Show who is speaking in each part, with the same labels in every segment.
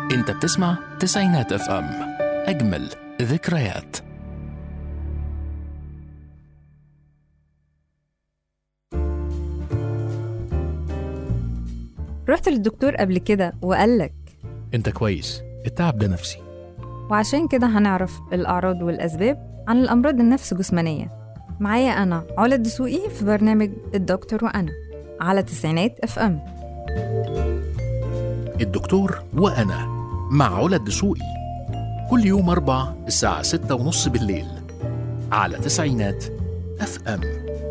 Speaker 1: انت بتسمع تسعينات اف ام اجمل ذكريات
Speaker 2: رحت للدكتور قبل كده وقالك
Speaker 1: انت كويس التعب ده نفسي
Speaker 2: وعشان كده هنعرف الأعراض والأسباب عن الأمراض النفس جسمانية معايا أنا علا الدسوقي في برنامج الدكتور وأنا على تسعينات اف ام
Speaker 1: الدكتور وانا مع علا الدسوقي كل يوم اربع الساعة ستة ونص بالليل على تسعينات اف ام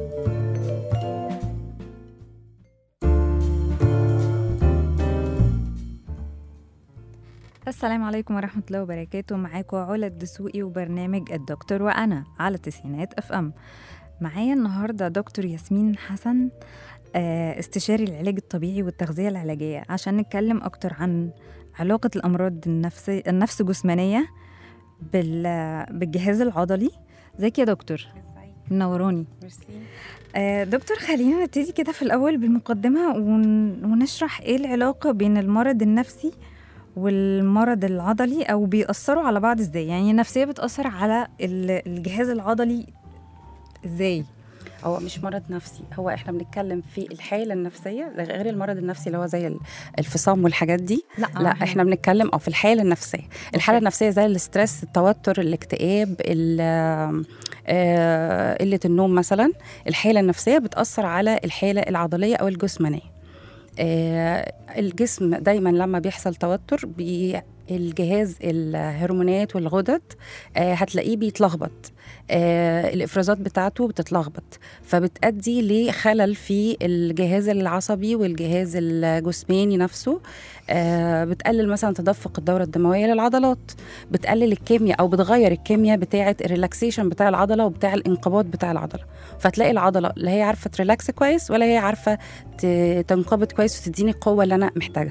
Speaker 2: السلام عليكم ورحمة الله وبركاته معاكم علا الدسوقي وبرنامج الدكتور وأنا على تسعينات اف ام معايا النهاردة دكتور ياسمين حسن آه، استشاري العلاج الطبيعي والتغذية العلاجية عشان نتكلم أكتر عن علاقة الأمراض النفسية النفس جسمانية بال- بالجهاز العضلي ازيك يا دكتور منوراني آه، دكتور خلينا نبتدي كده في الأول بالمقدمة ون... ونشرح إيه العلاقة بين المرض النفسي والمرض العضلي أو بيأثروا على بعض إزاي يعني النفسية بتأثر على ال- الجهاز العضلي إزاي
Speaker 3: هو مش مرض نفسي هو احنا بنتكلم في الحاله النفسيه ده غير المرض النفسي اللي هو زي ال- الفصام والحاجات دي لا احنا بنتكلم اه في الحاله النفسيه الحاله النفسيه زي الاسترس التوتر الاكتئاب ال- آه، قله النوم مثلا الحاله النفسيه بتاثر على الحاله العضليه او الجسمانيه آه، الجسم دايما لما بيحصل توتر بي الجهاز الهرمونات والغدد آه، هتلاقيه بيتلخبط آه، الافرازات بتاعته بتتلخبط فبتأدي لخلل في الجهاز العصبي والجهاز الجسماني نفسه آه، بتقلل مثلا تدفق الدورة الدموية للعضلات بتقلل الكيمياء أو بتغير الكيمياء بتاعة الريلاكسيشن بتاع العضلة وبتاع الانقباض بتاع العضلة فتلاقي العضلة لا هي عارفة تريلاكس كويس ولا هي عارفة ت- تنقبض كويس وتديني القوة اللي أنا محتاجها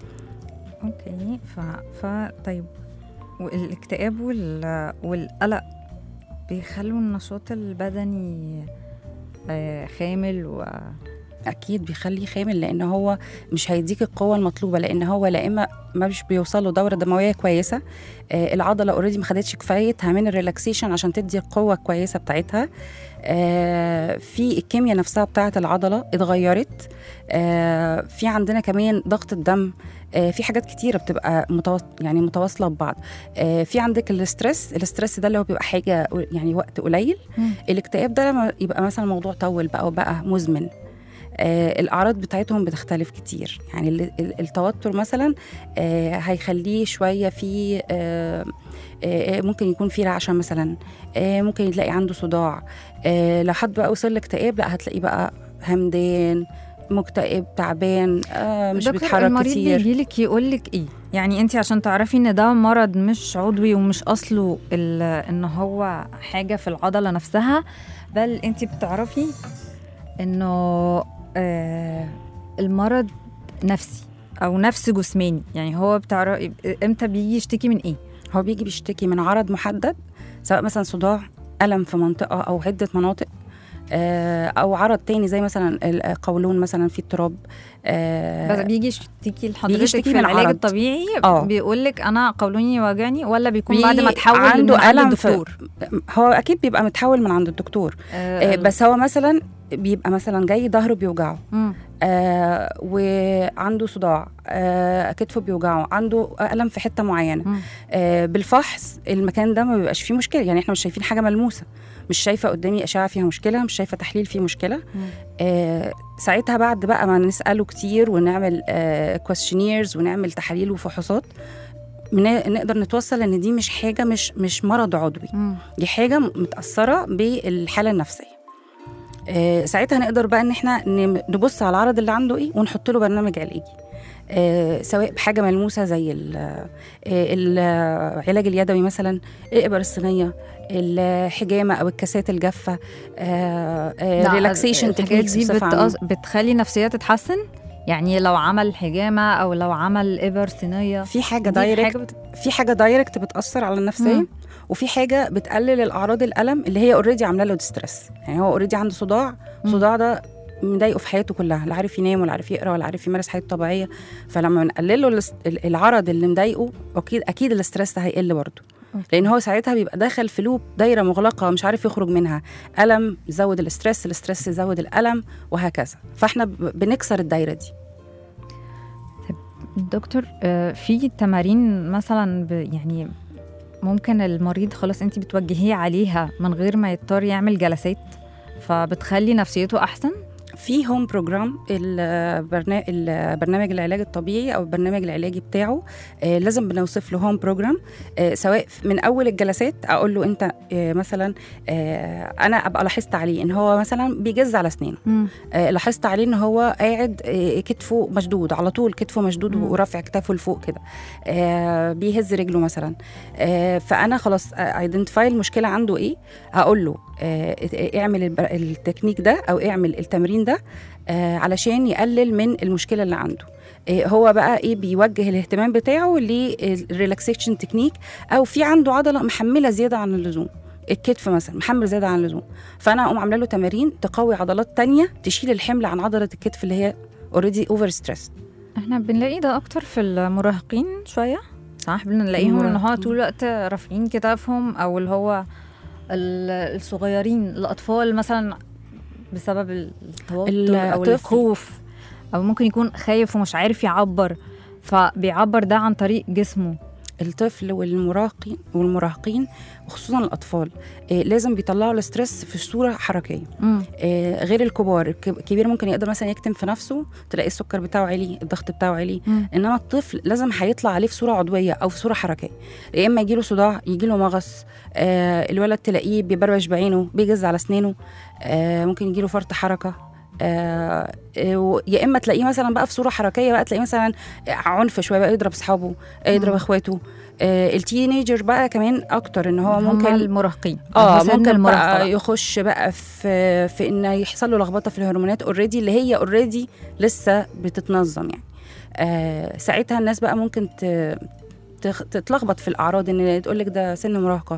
Speaker 2: اوكي ف... ف طيب والاكتئاب وال... والقلق بيخلوا النشاط البدني آه، خامل و
Speaker 3: اكيد بيخليه خامل لان هو مش هيديك القوه المطلوبه لان هو لا اما ما مش بيوصل له دوره دمويه كويسه آه العضله اوريدي ما خدتش كفايتها من الريلاكسيشن عشان تدي القوه الكويسه بتاعتها آه في الكيمياء نفسها بتاعه العضله اتغيرت آه في عندنا كمان ضغط الدم آه في حاجات كتيره بتبقى متواص... يعني متواصله ببعض آه في عندك الاسترس الاسترس ده اللي هو بيبقى حاجه يعني وقت قليل الاكتئاب ده لما يبقى مثلا الموضوع طول بقى وبقى مزمن آه الاعراض بتاعتهم بتختلف كتير يعني ال- ال- التوتر مثلا آه هيخليه شويه في آه آه ممكن يكون في رعشه مثلا آه ممكن تلاقي عنده صداع آه لو حد بقى وصل لاكتئاب لا هتلاقيه بقى همدان مكتئب تعبان آه مش
Speaker 2: دكتور
Speaker 3: بيتحرك
Speaker 2: المريض
Speaker 3: كتير
Speaker 2: بيجيلك يقولك ايه يعني انت عشان تعرفي ان ده مرض مش عضوي ومش اصله ال- ان هو حاجه في العضله نفسها بل انت بتعرفي انه آه المرض نفسي او نفس جسماني يعني هو بتعرف امتى بيجي يشتكي من ايه
Speaker 3: هو بيجي بيشتكي من عرض محدد سواء مثلا صداع ألم في منطقة أو عدة مناطق آه، أو عرض تاني زي مثلا القولون مثلا في اضطراب آه،
Speaker 2: بس بيجي يشتكي لحضرتك
Speaker 3: يشتكي
Speaker 2: في
Speaker 3: من
Speaker 2: العلاج
Speaker 3: عرض.
Speaker 2: الطبيعي
Speaker 3: آه.
Speaker 2: بيقول لك انا قولوني واجعني ولا بيكون بعد
Speaker 3: بي-
Speaker 2: ما تحول
Speaker 3: عنده
Speaker 2: من عند
Speaker 3: ألم في-
Speaker 2: الدكتور
Speaker 3: هو أكيد بيبقى متحول من عند الدكتور آه، بس هو مثلا بيبقى مثلا جاي ظهره بيوجعه
Speaker 2: مم.
Speaker 3: آه وعنده صداع آه كتفه بيوجعه عنده ألم في حتة معينة
Speaker 2: مم.
Speaker 3: آه بالفحص المكان ده ما بيبقاش فيه مشكلة يعني احنا مش شايفين حاجة ملموسة مش شايفة قدامي أشعة فيها مشكلة مش شايفة تحليل فيه مشكلة
Speaker 2: مم.
Speaker 3: آه ساعتها بعد بقى ما نسأله كتير ونعمل آه كويشنيرز ونعمل تحاليل وفحوصات من- نقدر نتوصل ان دي مش حاجه مش مش مرض عضوي
Speaker 2: مم.
Speaker 3: دي حاجه متاثره بالحاله النفسيه آه، ساعتها نقدر بقى ان احنا ن- نبص على العرض اللي عنده ايه ونحط له برنامج علاجي آه، سواء بحاجه ملموسه زي ال- آه، العلاج اليدوي مثلا الابر الصينيه الحجامه او الكاسات الجافه
Speaker 2: لا،
Speaker 3: ريلاكسيشن
Speaker 2: الحاجات
Speaker 3: تكنيكس
Speaker 2: دي
Speaker 3: بصفه عامه
Speaker 2: بتأص... بتخلي نفسيته تتحسن يعني لو عمل حجامه او لو عمل ابر صينيه
Speaker 3: في حاجه
Speaker 2: دي
Speaker 3: دايركت
Speaker 2: حاجه بت...
Speaker 3: في حاجه دايركت بتاثر على النفسيه
Speaker 2: مم.
Speaker 3: وفي حاجه بتقلل الاعراض الالم اللي هي اوريدي عامله له ديستريس يعني هو اوريدي عنده صداع
Speaker 2: مم.
Speaker 3: صداع ده مضايقه في حياته كلها لا عارف ينام ولا عارف يقرا ولا عارف يمارس حياته الطبيعيه فلما نقلل له الاس- ال- العرض اللي مضايقه اكيد اكيد الاسترس ده هيقل برضه لان هو ساعتها بيبقى داخل في لوب دايره مغلقه مش عارف يخرج منها الم يزود الاسترس الاسترس يزود الالم وهكذا فاحنا ب- بنكسر الدايره دي
Speaker 2: دكتور آه، في تمارين مثلا ب- يعني ممكن المريض خلاص انت بتوجهيه عليها من غير ما يضطر يعمل جلسات فبتخلي نفسيته احسن
Speaker 3: في هوم بروجرام البرنامج البرنامج العلاج الطبيعي او البرنامج العلاجي بتاعه آه، لازم بنوصف له هوم بروجرام آه، سواء من اول الجلسات اقول له انت آه، مثلا آه، انا ابقى لاحظت عليه ان هو مثلا بيجز على اسنانه آه، لاحظت عليه ان هو قاعد آه، كتفه مشدود على طول كتفه مشدود
Speaker 2: مم.
Speaker 3: ورافع كتافه لفوق كده آه، بيهز رجله مثلا آه، فانا خلاص ايدنتيفاي المشكله عنده ايه هقول له آه، اعمل الب- التكنيك ده او اعمل التمرين ده آه، علشان يقلل من المشكله اللي عنده آه، هو بقى ايه بيوجه الاهتمام بتاعه للريلاكسيشن تكنيك او في عنده عضله محمله زياده عن اللزوم الكتف مثلا محمل زياده عن اللزوم فانا اقوم عامله له تمارين تقوي عضلات تانية تشيل الحمل عن عضله الكتف اللي هي اوريدي اوفر ستريس
Speaker 2: احنا بنلاقي ده اكتر في المراهقين شويه صح بنلاقيهم ان هو
Speaker 3: المراهقين.
Speaker 2: طول الوقت رافعين كتافهم او اللي هو ال- الصغيرين الاطفال مثلا بسبب التوتر او
Speaker 3: الطفل.
Speaker 2: الخوف او ممكن يكون خايف ومش عارف يعبر فبيعبر ده عن طريق جسمه
Speaker 3: الطفل والمراهقين والمراهقين وخصوصا الاطفال آه لازم بيطلعوا الاسترس في صوره حركيه
Speaker 2: مم.
Speaker 3: آه غير الكبار الك- الكبير ممكن يقدر مثلا يكتم في نفسه تلاقي السكر بتاعه عالي الضغط بتاعه عالي
Speaker 2: مم.
Speaker 3: انما الطفل لازم هيطلع عليه في صوره عضويه او في صوره حركيه يا اما يجيله صداع يجيله مغص آه الولد تلاقيه بيبربش بعينه بيجز على اسنانه آه ممكن يجيله فرط حركه آه آه، و- يا اما تلاقيه مثلا بقى في صوره حركيه بقى تلاقيه مثلا عنف شويه بقى يضرب اصحابه آه، يضرب
Speaker 2: مم.
Speaker 3: اخواته آه التينيجر بقى كمان اكتر ان هو
Speaker 2: هم
Speaker 3: ممكن
Speaker 2: المراهقين
Speaker 3: اه
Speaker 2: سن
Speaker 3: ممكن
Speaker 2: المراهقة
Speaker 3: بقى يخش بقى في في ان يحصل له لخبطه في الهرمونات اوريدي اللي هي اوريدي لسه بتتنظم يعني آه ساعتها الناس بقى ممكن ت- تخ- تتلخبط في الاعراض ان تقول لك ده سن مراهقه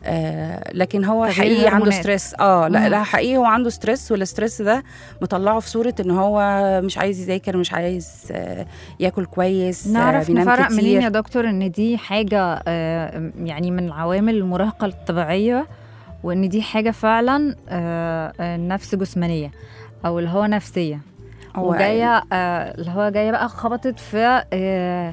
Speaker 3: آه لكن هو
Speaker 2: تغيير
Speaker 3: حقيقي عنده
Speaker 2: الهرمونات.
Speaker 3: ستريس اه لا
Speaker 2: مم.
Speaker 3: لا حقيقي هو عنده ستريس والستريس ده مطلعه في صوره ان هو مش عايز يذاكر مش عايز آه ياكل كويس آه،
Speaker 2: نعرف
Speaker 3: بينام
Speaker 2: نفرق
Speaker 3: كتير.
Speaker 2: منين يا دكتور ان دي حاجه آه، يعني من العوامل المراهقه الطبيعيه وان دي حاجه فعلا آه، آه، نفس جسمانيه او اللي هو نفسيه
Speaker 3: هو
Speaker 2: وجايه آه، اللي هو جايه بقى خبطت في آه،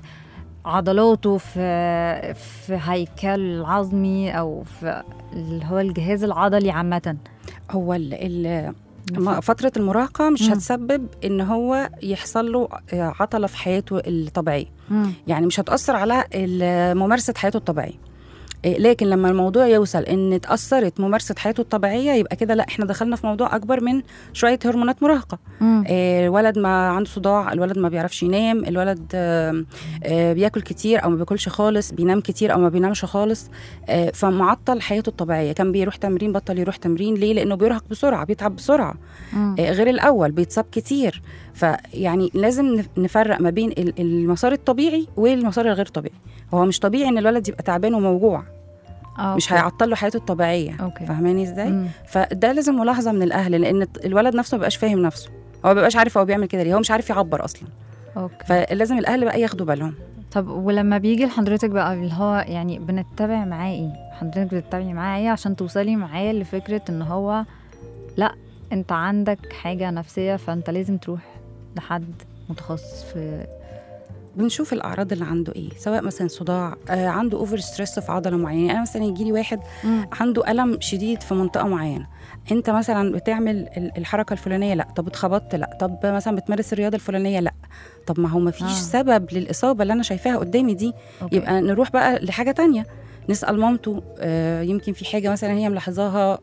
Speaker 2: عضلاته في في هيكل العظمي او في اللي هو الجهاز العضلي عامه
Speaker 3: هو ال ال ما- فترة المراهقة مش
Speaker 2: مم.
Speaker 3: هتسبب إن هو يحصل له آه، عطلة في حياته الطبيعية
Speaker 2: مم.
Speaker 3: يعني مش هتأثر على ال- ممارسة حياته الطبيعية آه، لكن لما الموضوع يوصل ان اتاثرت ممارسه حياته الطبيعيه يبقى كده لا احنا دخلنا في موضوع اكبر من شويه هرمونات مراهقه
Speaker 2: مم.
Speaker 3: آه، الولد ما عنده صداع الولد ما بيعرفش ينام الولد آه، آه، بياكل كتير او ما بياكلش خالص بينام كتير او ما بينامش خالص آه، فمعطل حياته الطبيعيه كان بيروح تمرين بطل يروح تمرين ليه لانه بيرهق بسرعه بيتعب بسرعه
Speaker 2: مم.
Speaker 3: آه، غير الاول بيتصاب كتير فيعني لازم نف- نفرق ما بين ال- المسار الطبيعي والمسار الغير طبيعي هو مش طبيعي ان الولد يبقى تعبان وموجوع
Speaker 2: آه،
Speaker 3: مش
Speaker 2: أوكي.
Speaker 3: هيعطل له حياته الطبيعيه
Speaker 2: اوكي
Speaker 3: فاهماني ازاي
Speaker 2: مم.
Speaker 3: فده لازم ملاحظه من الاهل لان الط- الولد نفسه ما بيبقاش فاهم نفسه هو ما بيبقاش عارف هو بيعمل كده ليه هو مش عارف يعبر اصلا
Speaker 2: اوكي
Speaker 3: فلازم الاهل بقى ياخدوا بالهم
Speaker 2: طب ولما بيجي لحضرتك بقى اللي هو يعني بنتبع معاه ايه حضرتك بتتبعي معاه ايه عشان توصلي معاه لفكرة ان هو لا انت عندك حاجة نفسية فانت لازم تروح لحد متخصص في
Speaker 3: بنشوف الاعراض اللي عنده ايه سواء مثلا صداع آه عنده اوفر ستريس في عضله معينه انا مثلا يجي لي واحد عنده الم شديد في منطقه معينه انت مثلا بتعمل ال- الحركه الفلانيه لا طب اتخبطت لا طب مثلا بتمارس الرياضه الفلانيه لا طب ما هو ما فيش
Speaker 2: آه.
Speaker 3: آه. سبب للاصابه اللي انا شايفاها قدامي دي
Speaker 2: أوكي.
Speaker 3: يبقى نروح بقى لحاجه تانية نسال مامته آه يمكن في حاجه مثلا هي ملاحظاها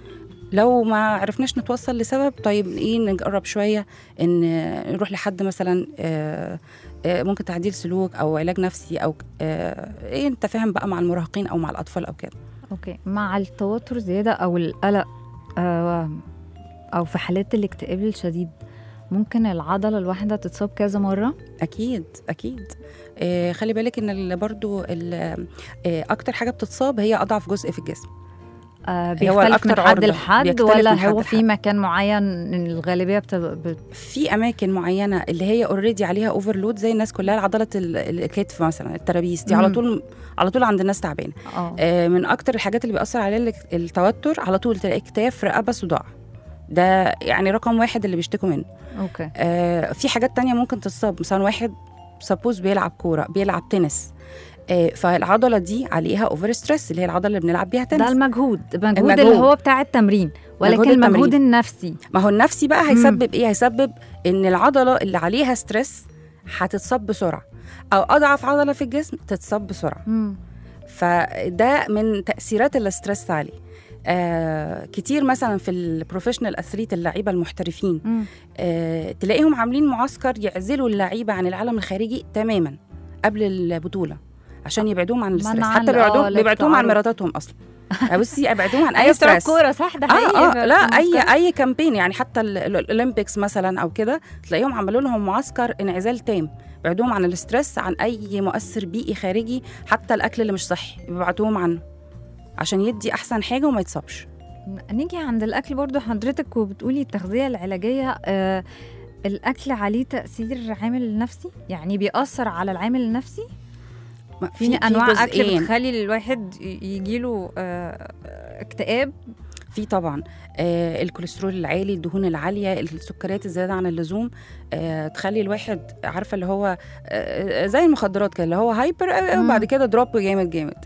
Speaker 3: لو ما عرفناش نتوصل لسبب طيب ايه نجرب شويه ان نروح لحد مثلا آه آه، ممكن تعديل سلوك او علاج نفسي او آه ايه انت فاهم بقى مع المراهقين او مع الاطفال او كده
Speaker 2: اوكي مع التوتر زيادة او القلق آه، او في حالات الاكتئاب الشديد ممكن العضلة الواحدة تتصاب كذا مرة
Speaker 3: اكيد اكيد آه خلي بالك ان ال- برضو ال- آه اكتر حاجه بتتصاب هي اضعف جزء في الجسم
Speaker 2: آه
Speaker 3: هو
Speaker 2: بيختلف من
Speaker 3: الأكتر
Speaker 2: حد
Speaker 3: عرضة.
Speaker 2: لحد
Speaker 3: بيختلف من
Speaker 2: ولا
Speaker 3: حد
Speaker 2: هو في
Speaker 3: لحد.
Speaker 2: مكان معين الغالبيه بت... بت...
Speaker 3: في اماكن معينه اللي هي اوريدي عليها اوفرلود زي الناس كلها عضله ال- الكتف مثلا الترابيس دي على
Speaker 2: مم.
Speaker 3: طول على طول عند الناس تعبانه
Speaker 2: اه
Speaker 3: آه، من اكتر الحاجات اللي بيأثر عليها الك- التوتر على طول تلاقي اكتاف رقبه صداع ده يعني رقم واحد اللي بيشتكوا منه
Speaker 2: اوكي
Speaker 3: آه في حاجات تانية ممكن تصاب مثلا واحد سبوز بيلعب كوره بيلعب تنس آه فالعضله دي عليها اوفر ستريس اللي هي العضله اللي بنلعب بيها
Speaker 2: ده
Speaker 3: تنس
Speaker 2: المجهود المجهود
Speaker 3: المجهود.
Speaker 2: اللي هو بتاع التمرين ولكن
Speaker 3: مجهود التمرين.
Speaker 2: المجهود النفسي
Speaker 3: ما هو النفسي بقى هيسبب ايه هيسبب ان العضله اللي عليها ستريس هتتصاب بسرعه او اضعف عضله في الجسم تتصاب بسرعه
Speaker 2: مم.
Speaker 3: فده من تاثيرات الاسترس عليه آه كتير مثلا في البروفيشنال اثليت اللعيبه المحترفين
Speaker 2: مم.
Speaker 3: آه تلاقيهم عاملين معسكر يعزلوا اللعيبه عن العالم الخارجي تماما قبل البطوله عشان يبعدوهم عن الاسترس
Speaker 2: منعاً
Speaker 3: حتى
Speaker 2: ال-
Speaker 3: بيبعدوهم
Speaker 2: آه،
Speaker 3: بيبعدوهم عن
Speaker 2: للتعرض.
Speaker 3: مراتاتهم اصلا آه، بصي ابعدوهم عن اي
Speaker 2: اي بتوع
Speaker 3: ستريس
Speaker 2: كوره صح ده حقيقي
Speaker 3: اه اه
Speaker 2: في-
Speaker 3: لا
Speaker 2: في
Speaker 3: اي
Speaker 2: المعسكر.
Speaker 3: اي كامبين يعني حتى ال- ال- الاولمبيكس مثلا او كده تلاقيهم عملوا لهم معسكر انعزال تام بعدوهم عن الاسترس عن اي مؤثر بيئي خارجي حتى الاكل اللي مش صحي بيبعتوهم عنه عشان يدي احسن حاجه وما يتصابش
Speaker 2: نيجي عند الاكل برضو حضرتك وبتقولي التغذيه العلاجيه آه الاكل عليه تاثير عامل نفسي يعني بيأثر على العامل النفسي
Speaker 3: ما-
Speaker 2: في, انواع اكل
Speaker 3: جزئين.
Speaker 2: بتخلي الواحد ي- يجيله آه اكتئاب
Speaker 3: في طبعا آه الكوليسترول العالي الدهون العاليه السكريات الزياده عن اللزوم آه تخلي الواحد عارفه اللي هو آه زي المخدرات كده اللي هو هايبر آه
Speaker 2: مم.
Speaker 3: وبعد كده دروب جامد جامد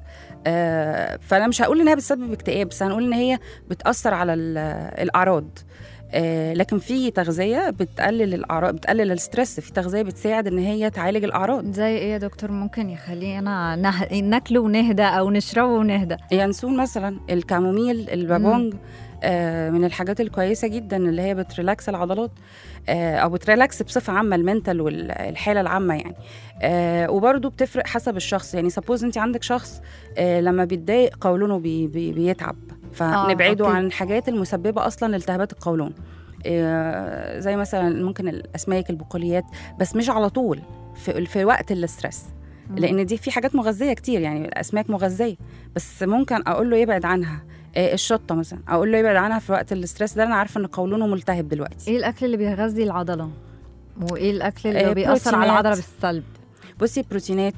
Speaker 3: آه فانا مش هقول انها بتسبب اكتئاب بس هنقول ان هي بتاثر على ال- الاعراض آه لكن في تغذيه بتقلل الاعراض بتقلل الستريس في تغذيه بتساعد ان هي تعالج الاعراض
Speaker 2: زي ايه يا دكتور ممكن يخلينا نه... ناكله ونهدى او نشربه ونهدى
Speaker 3: ينسون مثلا الكاموميل البابونج آه من الحاجات الكويسه جدا اللي هي بتريلاكس العضلات آه او بتريلاكس بصفه عامه المنتال والحاله العامه يعني آه وبرده بتفرق حسب الشخص يعني سبوز انت عندك شخص آه لما بيتضايق قولونه بي بي بيتعب فنبعده
Speaker 2: أوكي.
Speaker 3: عن الحاجات المسببه اصلا لالتهابات القولون آه زي مثلا ممكن الاسماك البقوليات بس مش على طول في, في وقت الاسترس لان دي في حاجات مغذيه كتير يعني الاسماك مغذيه بس ممكن اقول له يبعد عنها آه، الشطه مثلا اقول له يبعد عنها في وقت الاسترس ده انا عارفه ان قولونه ملتهب دلوقتي
Speaker 2: ايه الاكل اللي بيغذي العضله وايه الاكل اللي
Speaker 3: آه،
Speaker 2: بيأثر على
Speaker 3: بروتينات.
Speaker 2: العضله بالسلب
Speaker 3: بصي البروتينات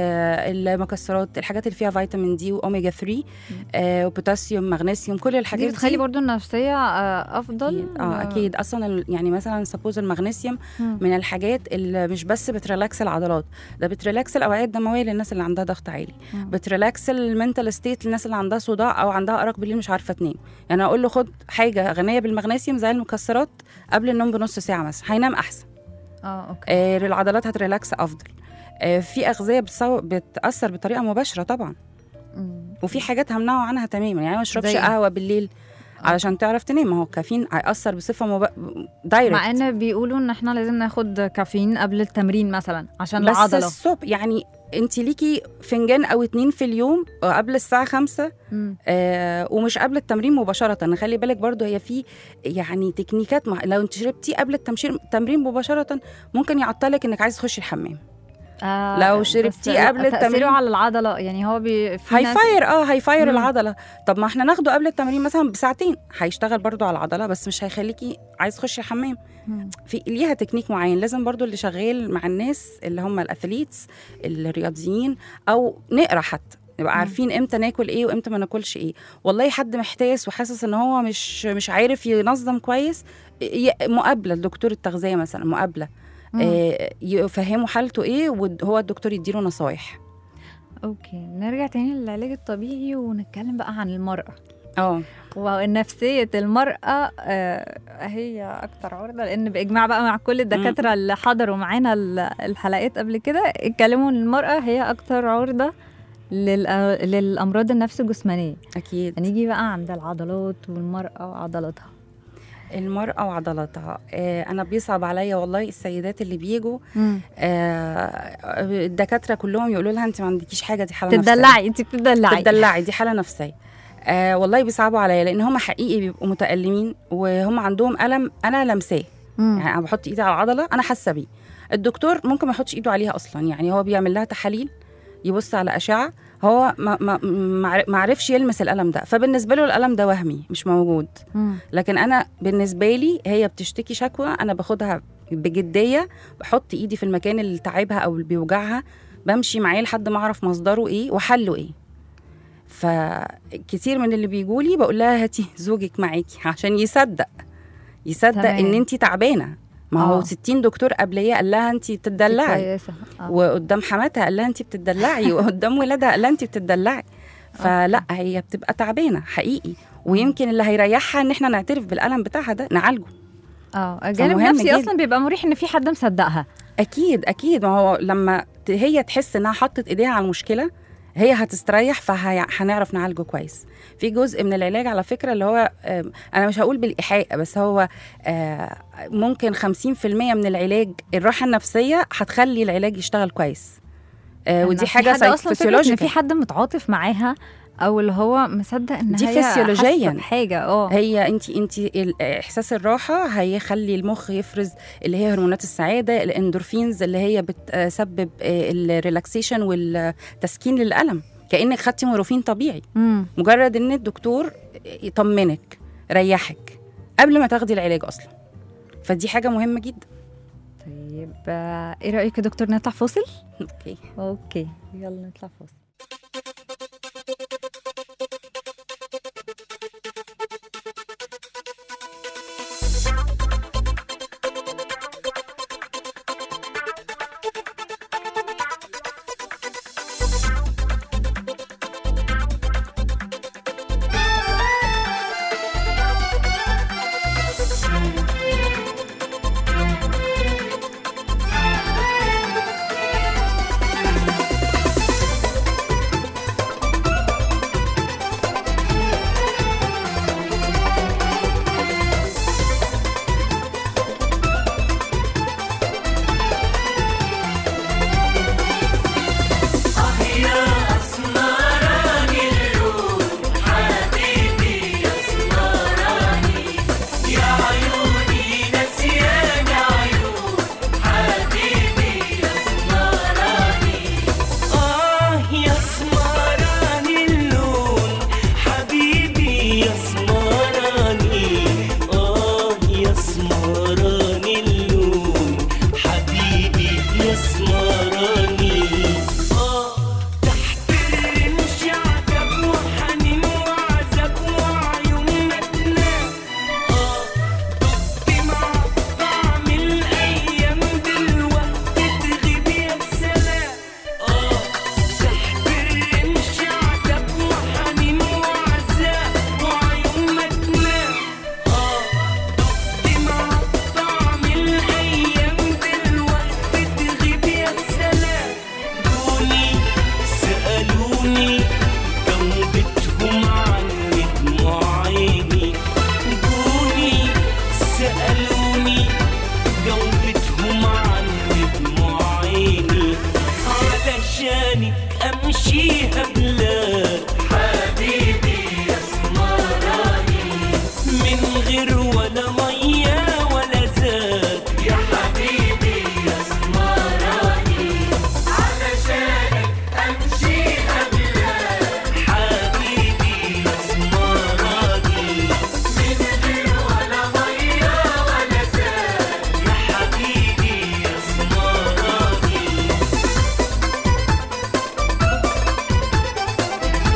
Speaker 3: آه المكسرات الحاجات اللي فيها فيتامين دي واوميجا 3 آه وبوتاسيوم مغنيسيوم كل الحاجات
Speaker 2: دي بتخلي برضو النفسيه آه، افضل
Speaker 3: أكيد. اه اكيد اصلا ال- يعني مثلا سبوز المغنيسيوم
Speaker 2: مم.
Speaker 3: من الحاجات اللي مش بس بتريلاكس العضلات ده بتريلاكس الاوعيه الدمويه للناس اللي عندها ضغط عالي
Speaker 2: مم.
Speaker 3: بتريلاكس المنتال ستيت للناس اللي عندها صداع او عندها ارق بالليل مش عارفه تنام يعني اقول له خد حاجه غنيه بالمغنيسيوم زي المكسرات قبل النوم بنص ساعه مثلا هينام احسن
Speaker 2: اه اوكي
Speaker 3: آه العضلات هتريلاكس افضل آه في اغذيه بتصو... بتاثر بطريقه مباشره طبعا
Speaker 2: مم.
Speaker 3: وفي حاجات همنعه عنها تماما يعني ما اشربش
Speaker 2: زي إيه؟
Speaker 3: قهوه بالليل علشان تعرف تنام ما هو الكافيين هيأثر بصفه مب... دايركت
Speaker 2: مع ان بيقولوا ان احنا لازم ناخد كافيين قبل التمرين مثلا عشان
Speaker 3: بس
Speaker 2: العضله
Speaker 3: الصبح يعني انت ليكي فنجان او اتنين في اليوم آه، قبل الساعه خمسة
Speaker 2: مم.
Speaker 3: آه ومش قبل التمرين مباشره خلي بالك برضو هي في يعني تكنيكات مع... لو انت شربتي قبل التمشير التمرين مباشره ممكن يعطلك انك عايز تخشي الحمام
Speaker 2: آه
Speaker 3: لو
Speaker 2: بس
Speaker 3: شربتيه
Speaker 2: لا،
Speaker 3: قبل
Speaker 2: تأثيره
Speaker 3: التمرين-
Speaker 2: على العضله يعني هو بي في ناس
Speaker 3: هيفاير اه هيفاير
Speaker 2: مم.
Speaker 3: العضله طب ما احنا ناخده قبل التمرين مثلا بساعتين هيشتغل برضو على العضله بس مش هيخليكي عايز تخشي الحمام
Speaker 2: مم.
Speaker 3: في ليها تكنيك معين لازم برضو اللي شغال مع الناس اللي هم الاثليتس الرياضيين او نقرا حتى نبقى
Speaker 2: مم.
Speaker 3: عارفين امتى ناكل ايه وامتى ما ناكلش ايه والله حد محتاس وحاسس ان هو مش مش عارف ينظم كويس ي- مقابله لدكتور التغذيه مثلا مقابله
Speaker 2: مم.
Speaker 3: آه يفهموا حالته ايه وهو الدكتور يديله نصايح
Speaker 2: اوكي نرجع تاني للعلاج الطبيعي ونتكلم بقى عن المرأة
Speaker 3: اه
Speaker 2: ونفسية المرأة آه، هي أكتر عرضة لأن بإجماع بقى مع كل الدكاترة اللي حضروا معانا ال- الحلقات قبل كده اتكلموا إن المرأة هي أكتر عرضة للأ- للأمراض النفس الجسمانية
Speaker 3: اكيد
Speaker 2: هنيجي بقى عند العضلات والمرأة وعضلاتها
Speaker 3: المرأة وعضلاتها آه أنا بيصعب عليا والله السيدات اللي بيجوا آه الدكاترة كلهم يقولوا لها أنت ما عندكيش حاجة دي حالة نفسية
Speaker 2: تدلعي انت بتدلعي
Speaker 3: تدلعي دي حالة نفسية آه والله بيصعبوا عليا لأن هم حقيقي بيبقوا متألمين وهم عندهم ألم أنا لمساه
Speaker 2: مم.
Speaker 3: يعني أنا بحط إيدي على العضلة أنا حاسة بيه الدكتور ممكن ما يحطش إيده عليها أصلا يعني هو بيعمل لها تحاليل يبص على أشعة هو ما ما ما ما عرفش يلمس الالم ده فبالنسبه له الالم ده وهمي مش موجود
Speaker 2: مم.
Speaker 3: لكن انا بالنسبه لي هي بتشتكي شكوى انا باخدها بجديه بحط ايدي في المكان اللي تعبها او اللي بيوجعها بمشي معاه لحد ما اعرف مصدره ايه وحله ايه فكتير من اللي بيجولي بقول لها هاتي زوجك معاكي عشان يصدق يصدق
Speaker 2: تمام.
Speaker 3: ان انت تعبانه ما هو
Speaker 2: آه.
Speaker 3: 60 دكتور قبليه قال لها انت بتدلعي
Speaker 2: كويسة آه.
Speaker 3: وقدام حماتها قال لها انت بتدلعي وقدام ولادها قال لها انت بتدلعي فلا هي بتبقى تعبانه حقيقي ويمكن اللي هيريحها ان احنا نعترف بالالم بتاعها ده نعالجه
Speaker 2: اه الجانب
Speaker 3: فمهم
Speaker 2: النفسي
Speaker 3: جدا.
Speaker 2: اصلا بيبقى مريح ان في حد مصدقها
Speaker 3: اكيد اكيد ما هو لما ت- هي تحس انها حطت ايديها على المشكله هي هتستريح فهنعرف نعالجه كويس في جزء من العلاج على فكره اللي هو آم، انا مش هقول بالايحاء بس هو آه، ممكن 50% من العلاج الراحه النفسيه هتخلي العلاج يشتغل كويس آه،
Speaker 2: إن
Speaker 3: ودي
Speaker 2: في
Speaker 3: حاجه
Speaker 2: حد اصلا فكرة ان
Speaker 3: فيسيولوجيكال
Speaker 2: في حد متعاطف معاها او اللي هو مصدق ان
Speaker 3: دي
Speaker 2: هي
Speaker 3: فسيولوجياً.
Speaker 2: حاسة بحاجه اه
Speaker 3: هي انت انت ال- احساس الراحه هيخلي المخ يفرز اللي هي هرمونات السعاده الاندورفينز اللي هي بتسبب الريلاكسيشن والتسكين للالم كانك خدتي مورفين طبيعي
Speaker 2: مم.
Speaker 3: مجرد ان الدكتور يطمنك ريحك قبل ما تاخدي العلاج اصلا فدي حاجه مهمه جدا
Speaker 2: طيب آه، ايه رايك يا دكتور نطلع فاصل
Speaker 3: اوكي
Speaker 2: اوكي يلا نطلع فاصل
Speaker 4: آه يا سمراني اللون حبيبي يا سمراني آه يا سمراني اللون حبيبي يا سمراني آه تحت الرمش عجب وحنين وعذاب وعيوننا تنام آه دقت مع طعم الأيام دلوقتي تغيب يا سلام آه تحت الرمش عجب وحنين وعذاب وعيوننا تنام آه دقت مع طعم الأيام دلوقتي تغيب يا سلام دوني سألوني جاوبتهم عني دموع عيني دوني سألوني جاوبتهم عني دموع عيني علشانك أمشيها بلاد حبيبي يا سمراني من غير ولا مية ولا زاد يا حبيبي يا سمراني علشانك أمشيها بلاد حبيبي يا سمراني من غير ولا مية ولا زاد يا حبيبي يا سمراني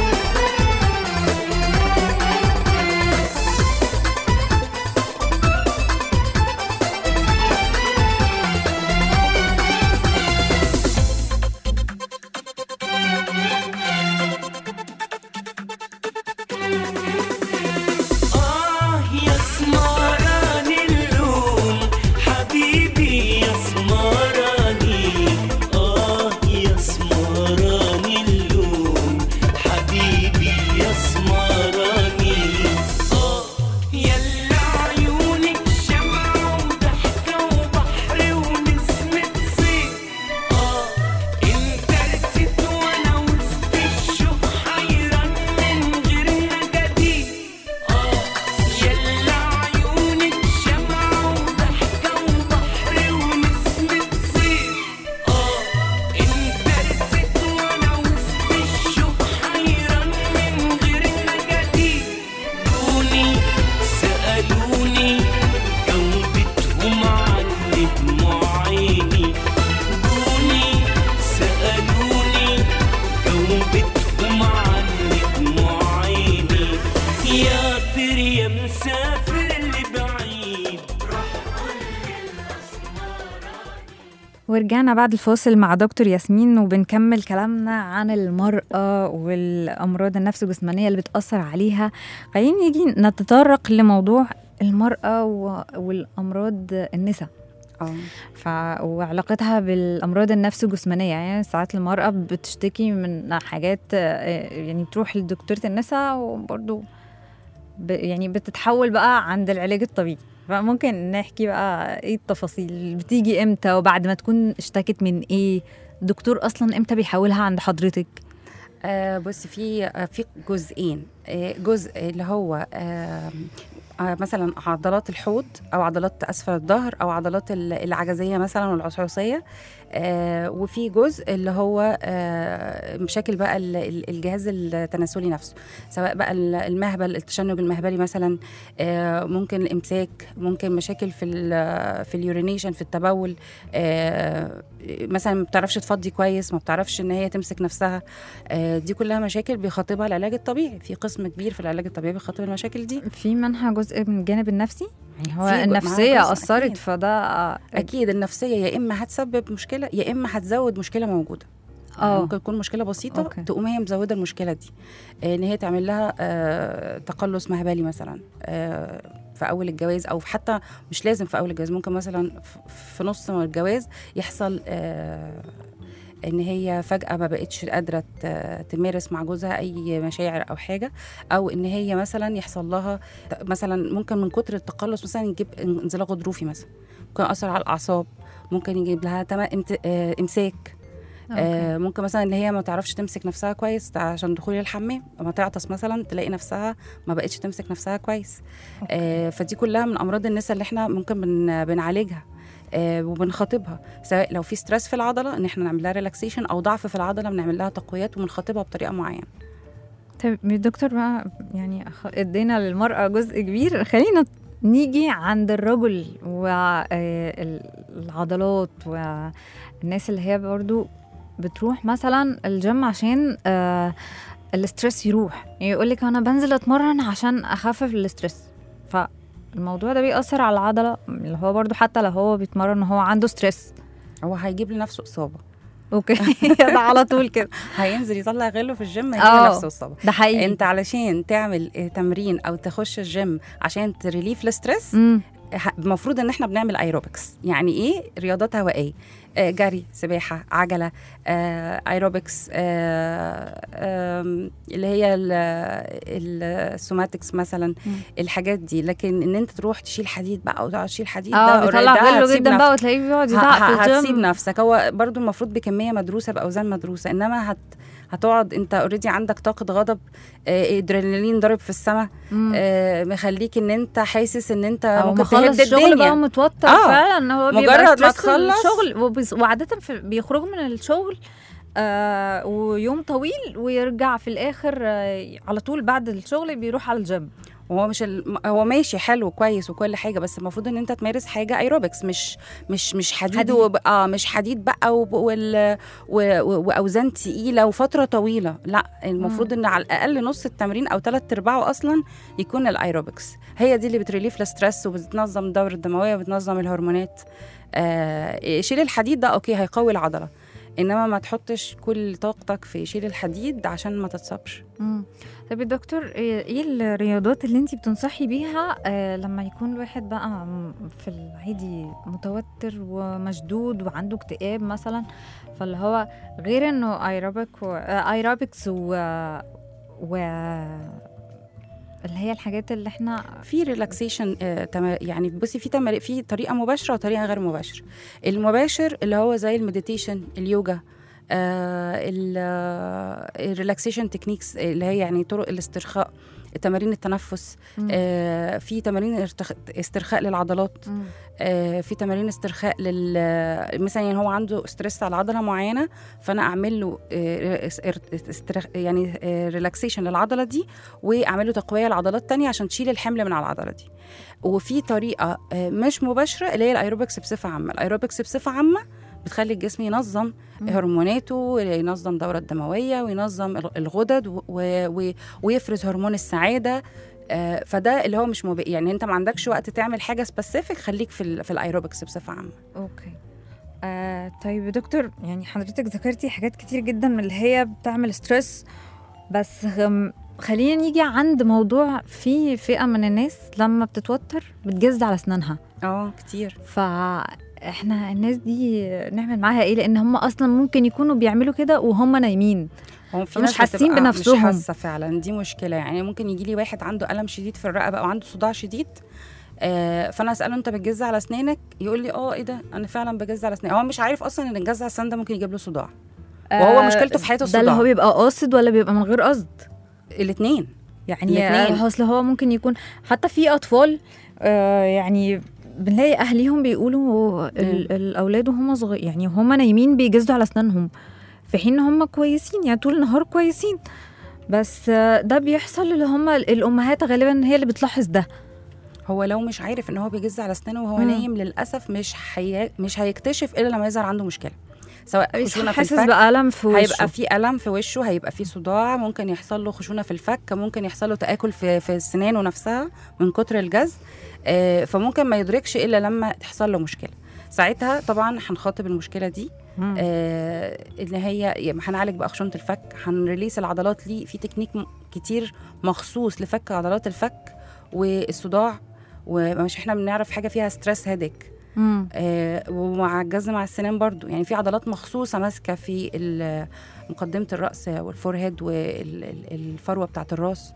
Speaker 2: ورجعنا بعد الفاصل مع دكتور ياسمين وبنكمل كلامنا عن المرأة والأمراض النفس الجسمانية اللي بتأثر عليها خلينا نيجي نتطرق لموضوع المرأة و- والأمراض النساء
Speaker 3: اه
Speaker 2: ف... وعلاقتها بالامراض النفس الجسمانيه يعني ساعات المراه بتشتكي من حاجات آه، يعني بتروح لدكتوره النساء وبرضه ب... يعني بتتحول بقى عند العلاج الطبيعي فممكن نحكي بقى ايه التفاصيل بتيجي امتى وبعد ما تكون اشتكت من ايه دكتور اصلا امتى بيحولها عند حضرتك
Speaker 3: آه بصي في آه في جزئين آه جزء اللي هو آه آه مثلا عضلات الحوض او عضلات اسفل الظهر او عضلات ال- العجزيه مثلا والعصعصيه آه وفي جزء اللي هو آه مشاكل بقى ال- ال- الجهاز التناسلي نفسه سواء بقى ال- المهبل التشنج المهبلي مثلا آه ممكن الامساك ممكن مشاكل في ال- في اليورينيشن في التبول آه مثلا ما بتعرفش تفضي كويس ما بتعرفش ان هي تمسك نفسها آه، دي كلها مشاكل بيخاطبها العلاج الطبيعي في قسم كبير في العلاج الطبيعي بيخاطب المشاكل دي
Speaker 2: في منها جزء من الجانب النفسي يعني هو
Speaker 3: في جو-
Speaker 2: النفسيه
Speaker 3: معاها جزء
Speaker 2: اثرت
Speaker 3: أكيد.
Speaker 2: فده آه،
Speaker 3: اكيد النفسيه يا اما هتسبب مشكله يا اما هتزود مشكله موجوده يعني
Speaker 2: اه
Speaker 3: ممكن تكون مشكله بسيطه
Speaker 2: أوكي.
Speaker 3: تقوم هي مزوده المشكله دي آه، ان هي تعمل لها آه، تقلص مهبلي مثلا آه، في اول الجواز او حتى مش لازم في اول الجواز ممكن مثلا ف- في نص الجواز يحصل آه، ان هي فجاه ما بقتش قادره ت- تمارس مع جوزها اي مشاعر او حاجه او ان هي مثلا يحصل لها ت- مثلا ممكن من كتر التقلص مثلا يجيب انزلاق غضروفي مثلا ممكن ياثر على الاعصاب ممكن يجيب لها تم- امت- آه، امساك آه ممكن مثلا ان هي ما تعرفش تمسك نفسها كويس عشان دخول الحمام لما تعطس مثلا تلاقي نفسها ما بقتش تمسك نفسها كويس آه فدي كلها من امراض النساء اللي احنا ممكن بن بنعالجها آه وبنخاطبها سواء لو في ستريس في العضله ان احنا نعمل لها ريلاكسيشن او ضعف في العضله بنعمل لها تقويات وبنخاطبها بطريقه معينه
Speaker 2: طيب دكتور بقى يعني خ- ادينا للمرأة جزء كبير خلينا نيجي عند الرجل والعضلات والناس اللي هي برضو بتروح مثلا الجيم عشان آه، الاسترس يروح يعني يقول لك انا بنزل اتمرن عشان اخفف الاسترس فالموضوع ده بيأثر على العضلة اللي هو برضو حتى لو هو بيتمرن وهو عنده ستريس
Speaker 3: هو هيجيب لنفسه اصابه
Speaker 2: اوكي ده على طول كده
Speaker 3: هينزل يطلع غله في الجيم
Speaker 2: آه.
Speaker 3: هيجيب لنفسه اصابه
Speaker 2: ده حقيقي
Speaker 3: انت علشان تعمل آه، تمرين او تخش الجيم عشان تريليف الستريس
Speaker 2: مم.
Speaker 3: ه- المفروض ان احنا بنعمل ايروبكس يعني ايه رياضات هوائيه آه جري سباحه عجله آه ايروبكس آه آم، اللي هي ال- ال- السوماتكس مثلا
Speaker 2: مم.
Speaker 3: الحاجات دي لكن ان انت تروح تشيل حديد بقى وتقعد تشيل حديد
Speaker 2: اه
Speaker 3: ده
Speaker 2: بيطلع
Speaker 3: ده
Speaker 2: غله
Speaker 3: هتسيب
Speaker 2: جدا
Speaker 3: نفسك.
Speaker 2: بقى وتلاقيه بيقعد
Speaker 3: ه-
Speaker 2: يزعق
Speaker 3: ه-
Speaker 2: في
Speaker 3: هتسيب
Speaker 2: الجيم
Speaker 3: نفسك هو برضو المفروض بكميه مدروسه باوزان مدروسه انما هت هتقعد انت اوريدي عندك طاقه غضب آه، ادرينالين ضارب في السماء
Speaker 2: مم.
Speaker 3: آه، مخليك ان انت حاسس ان انت
Speaker 2: او
Speaker 3: ممكن
Speaker 2: مخلص
Speaker 3: تهد
Speaker 2: الشغل بقى
Speaker 3: الدنيا
Speaker 2: متوتر
Speaker 3: آه.
Speaker 2: فعلا هو
Speaker 3: مجرد
Speaker 2: بيبقى
Speaker 3: ما
Speaker 2: ستريس
Speaker 3: تخلص-
Speaker 2: الشغل وبيس- وعادة في بيخرجوا من الشغل آه ويوم طويل ويرجع في الاخر آه على طول بعد الشغل بيروح على الجيم
Speaker 3: وهو مش ال... هو ماشي حلو كويس وكل حاجه بس المفروض ان انت تمارس حاجه ايروبكس مش مش مش حديد,
Speaker 2: حديد.
Speaker 3: وب... اه مش حديد بقى وب... وال... و... و... واوزان تقيله وفتره طويله لا المفروض ان على الاقل نص التمرين او ثلاث ارباعه اصلا يكون الايروبكس هي دي اللي بتريليف الستريس وبتنظم الدوره الدمويه وبتنظم الهرمونات آه شيل الحديد ده اوكي هيقوي العضله انما ما تحطش كل طاقتك في شيل الحديد عشان ما تتصابش
Speaker 2: مم. طب يا دكتور ايه إيه الرياضات اللي انت بتنصحي بيها آه لما يكون الواحد بقى م- في العادي متوتر ومشدود وعنده اكتئاب مثلا فاللي هو غير انه ايروبيك و آه ايروبكس و و اللي هي الحاجات اللي احنا
Speaker 3: في ريلاكسيشن آه تما- يعني بصي في تمارين في طريقه مباشره وطريقه غير مباشره المباشر اللي هو زي المديتيشن اليوجا آه الريلاكسيشن تكنيكس اللي هي يعني طرق الاسترخاء تمارين التنفس
Speaker 2: مم.
Speaker 3: آه في تمارين ارتخ- استرخاء للعضلات
Speaker 2: مم.
Speaker 3: آه، في تمارين استرخاء لل مثلا يعني هو عنده ستريس على عضله معينه فانا اعمل له آه، اس- ار- استرخ... يعني ريلاكسيشن للعضله دي واعمل له تقويه لعضلات تانية عشان تشيل الحمل من على العضله دي وفي طريقه آه، مش مباشره اللي هي الايروبكس بصفه عامه الايروبكس بصفه عامه بتخلي الجسم ينظم
Speaker 2: مم.
Speaker 3: هرموناته ينظم الدوره الدمويه وينظم الغ- الغدد و... و... ويفرز هرمون السعاده آه، فده اللي هو مش مب... يعني انت ما عندكش وقت تعمل حاجه سبيسيفيك خليك في ال... في الايروبكس بصفه عامه
Speaker 2: اوكي آه طيب يا دكتور يعني حضرتك ذكرتي حاجات كتير جدا من اللي هي بتعمل ستريس بس غم- خلينا نيجي عند موضوع في فئة من الناس لما بتتوتر بتجز على اسنانها
Speaker 3: اه كتير
Speaker 2: فاحنا الناس دي نعمل معاها ايه لان هم اصلا ممكن يكونوا بيعملوا كده وهم نايمين
Speaker 3: هم في
Speaker 2: فمش
Speaker 3: ناس
Speaker 2: حاسين
Speaker 3: بتبقى
Speaker 2: بنفسهم.
Speaker 3: مش حاسه فعلا دي مشكله يعني ممكن يجي لي واحد عنده الم شديد في الرقبه او عنده صداع شديد آه فانا اساله انت بتجز على اسنانك يقول لي اه ايه ده انا فعلا بجز على اسناني هو مش عارف اصلا ان الجز على الاسنان ده ممكن يجيب له صداع وهو
Speaker 2: آه،
Speaker 3: مشكلته في حياته
Speaker 2: ده اللي هو
Speaker 3: الصداع
Speaker 2: بيبقى قاصد ولا بيبقى من غير قصد
Speaker 3: الاثنين
Speaker 2: يعني
Speaker 3: الاتنين.
Speaker 2: آه، اصل هو ممكن يكون حتى في اطفال آه يعني بنلاقي اهليهم بيقولوا ال- الاولاد وهم صغير يعني هم نايمين بيجزوا على اسنانهم في حين ان هم كويسين يعني طول النهار كويسين بس آه، ده بيحصل اللي هم الامهات غالبا هي اللي بتلاحظ ده
Speaker 3: هو لو مش عارف ان هو بيجز على اسنانه وهو
Speaker 2: مم.
Speaker 3: نايم للاسف مش حي... مش هيكتشف الا لما يظهر عنده مشكله سواء خشونه في
Speaker 2: حاسس
Speaker 3: الفك
Speaker 2: بألم في وشه
Speaker 3: هيبقى في الم في وشه هيبقى في صداع ممكن يحصل له خشونه في الفك ممكن يحصل له تاكل في في سنانه نفسها من كتر الجز آه، فممكن ما يدركش الا لما تحصل له مشكله ساعتها طبعا هنخاطب المشكله دي
Speaker 2: مم.
Speaker 3: آه اللي هي يعني هنعالج بقى خشونه الفك هنريليس العضلات ليه في تكنيك م- كتير مخصوص لفك عضلات الفك والصداع ومش احنا بنعرف حاجه فيها ستريس هيدك
Speaker 2: مم.
Speaker 3: آه، ومع الجز مع السنان برضو يعني في عضلات مخصوصه ماسكه في ال- مقدمه الراس والفورهيد والفروه بتاعه الراس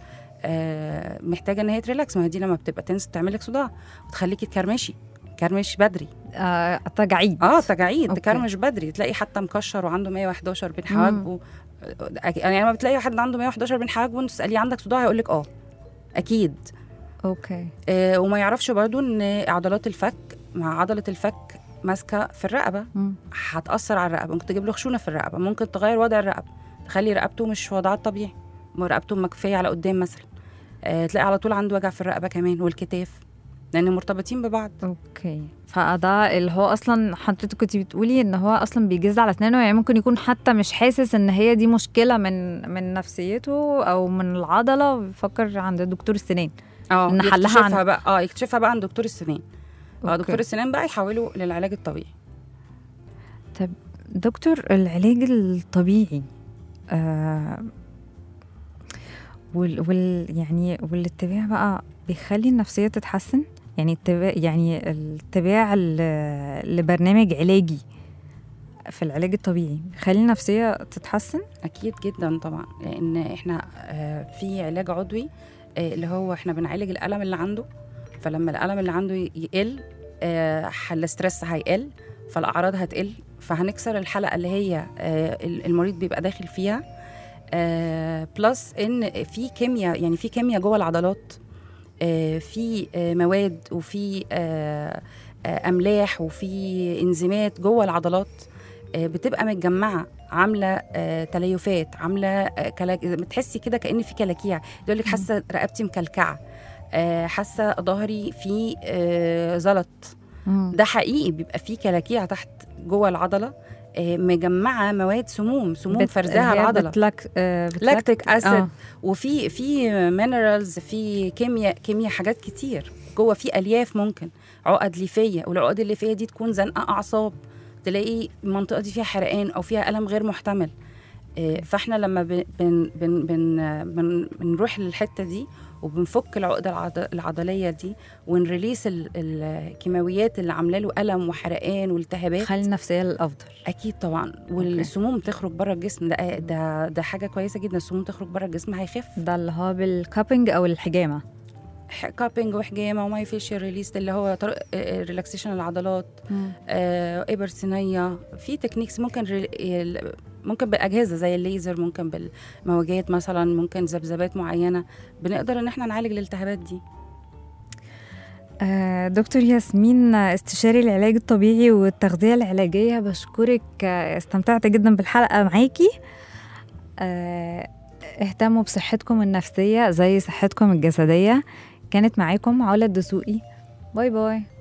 Speaker 3: آه، محتاجه ان هي تريلاكس ما هي دي لما بتبقى تنس تعمل لك صداع وتخليكي تكرمشي كرمش بدري
Speaker 2: آه تجاعيد
Speaker 3: اه تجاعيد
Speaker 2: أوكي.
Speaker 3: تكرمش بدري تلاقي حتى مكشر وعنده 111 بين حواجبه يعني لما بتلاقي حد عنده 111 بين حواجبه انت تساليه عندك صداع هيقول لك اه اكيد
Speaker 2: اوكي
Speaker 3: آه وما يعرفش برضو ان عضلات الفك مع عضله الفك ماسكه في الرقبه
Speaker 2: مم.
Speaker 3: هتاثر على الرقبه ممكن تجيب له خشونه في الرقبه ممكن تغير وضع الرقبه تخلي رقبته مش وضعها الطبيعي رقبته مكفيه على قدام مثلا آه تلاقي على طول عنده وجع في الرقبه كمان والكتاف لان مرتبطين ببعض
Speaker 2: اوكي فده اللي هو اصلا حضرتك كنت بتقولي ان هو اصلا بيجز على اسنانه يعني ممكن يكون حتى مش حاسس ان هي دي مشكله من من نفسيته او من العضله بيفكر عند دكتور السنان
Speaker 3: اه
Speaker 2: إن حلها
Speaker 3: يكتشفها
Speaker 2: عن-
Speaker 3: بقى اه يكتشفها بقى عند دكتور السنان اه
Speaker 2: أوكي.
Speaker 3: دكتور السنان بقى يحوله للعلاج الطبيعي
Speaker 2: دكتور العلاج الطبيعي آه وال, وال يعني والاتباع بقى بيخلي النفسيه تتحسن يعني اتباع يعني الاتباع ل- لبرنامج علاجي في العلاج الطبيعي بيخلي النفسيه تتحسن
Speaker 3: اكيد جدا طبعا لان احنا آه، في علاج عضوي آه، اللي هو احنا بنعالج الالم اللي عنده فلما الالم اللي عنده يقل آه، الاسترس هيقل فالاعراض هتقل فهنكسر الحلقه اللي هي آه، المريض بيبقى داخل فيها بلس ان في كيمياء يعني في كيمياء جوه العضلات آه، في آه، مواد وفي آه، آه، املاح وفي انزيمات جوه العضلات آه، بتبقى متجمعه عامله آه، تليفات عامله آه، كلاك... بتحسي كده كان في كلاكيع يقول لك حاسه رقبتي مكلكعه آه، حاسه ظهري فيه آه، زلط
Speaker 2: مم.
Speaker 3: ده حقيقي بيبقى فيه كلاكيع تحت جوه العضله آه، مجمعه مواد سموم سموم
Speaker 2: بت-
Speaker 3: فرزها
Speaker 2: اللي هي
Speaker 3: العضله
Speaker 2: بتلك... آه بتلك...
Speaker 3: لاكتيك اسيد
Speaker 2: آه.
Speaker 3: وفي في مينرالز في كيمياء كيمياء حاجات كتير جوه في الياف ممكن عقد ليفيه والعقد الليفيه دي تكون زنقه اعصاب تلاقي المنطقه دي فيها حرقان او فيها الم غير محتمل آه، فاحنا لما بن بن بن بن بن بنروح للحته دي وبنفك العقده العض- العضليه دي ونريليس ال- الكيماويات اللي عامله له الم وحرقان والتهابات
Speaker 2: خلي النفسيه للافضل
Speaker 3: اكيد طبعا والسموم تخرج بره الجسم ده ده ده حاجه كويسه جدا السموم تخرج بره الجسم هيخف
Speaker 2: ده اللي هو بالكابنج او الحجامه
Speaker 3: ح- كابينج وحجامه وماي فيشيال ريليس اللي هو طرق ريلاكسيشن العضلات آه، ابر صينيه في تكنيكس ممكن ري- ال- ممكن بالاجهزه زي الليزر ممكن بالموجات مثلا ممكن ذبذبات معينه بنقدر ان احنا نعالج الالتهابات دي
Speaker 2: آه، دكتور ياسمين آه، استشاري العلاج الطبيعي والتغذية العلاجية بشكرك آه، استمتعت جدا بالحلقة معاكي آه، اهتموا بصحتكم النفسية زي صحتكم الجسدية كانت معاكم علا الدسوقي باي باي